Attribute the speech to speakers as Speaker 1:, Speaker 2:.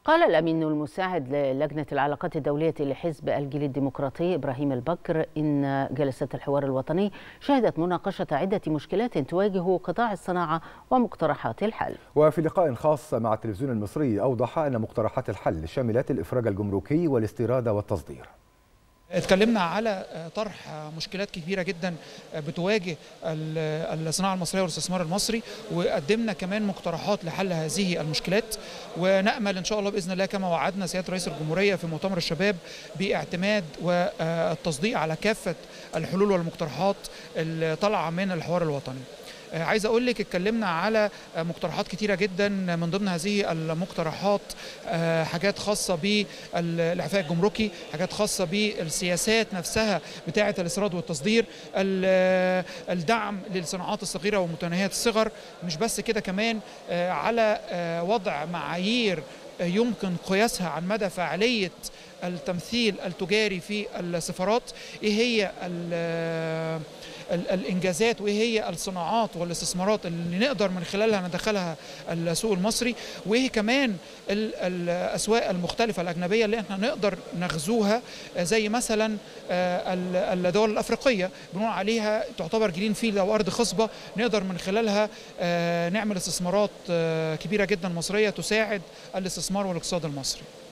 Speaker 1: قال الأمين المساعد للجنة العلاقات الدولية لحزب الجيل الديمقراطي إبراهيم البكر إن جلسة الحوار الوطني شهدت مناقشة عدة مشكلات تواجه قطاع الصناعة ومقترحات الحل
Speaker 2: وفي لقاء خاص مع التلفزيون المصري أوضح أن مقترحات الحل شملت الإفراج الجمركي والاستيراد والتصدير
Speaker 3: اتكلمنا على طرح مشكلات كبيره جدا بتواجه الصناعه المصريه والاستثمار المصري وقدمنا كمان مقترحات لحل هذه المشكلات ونامل ان شاء الله باذن الله كما وعدنا سياده رئيس الجمهوريه في مؤتمر الشباب باعتماد والتصديق على كافه الحلول والمقترحات اللي طالعه من الحوار الوطني. عايز اقول لك اتكلمنا على مقترحات كتيره جدا من ضمن هذه المقترحات حاجات خاصه بالاعفاء الجمركي حاجات خاصه بالسياسات نفسها بتاعه الاستيراد والتصدير الدعم للصناعات الصغيره ومتناهيه الصغر مش بس كده كمان على وضع معايير يمكن قياسها عن مدى فعاليه التمثيل التجاري في السفارات ايه هي الانجازات وايه هي الصناعات والاستثمارات اللي نقدر من خلالها ندخلها السوق المصري وايه كمان الاسواق المختلفه الاجنبيه اللي احنا نقدر نغزوها زي مثلا الدول الافريقيه بنقول عليها تعتبر جرين فيلد او ارض خصبه نقدر من خلالها نعمل استثمارات كبيره جدا مصريه تساعد الاستثمار والاقتصاد المصري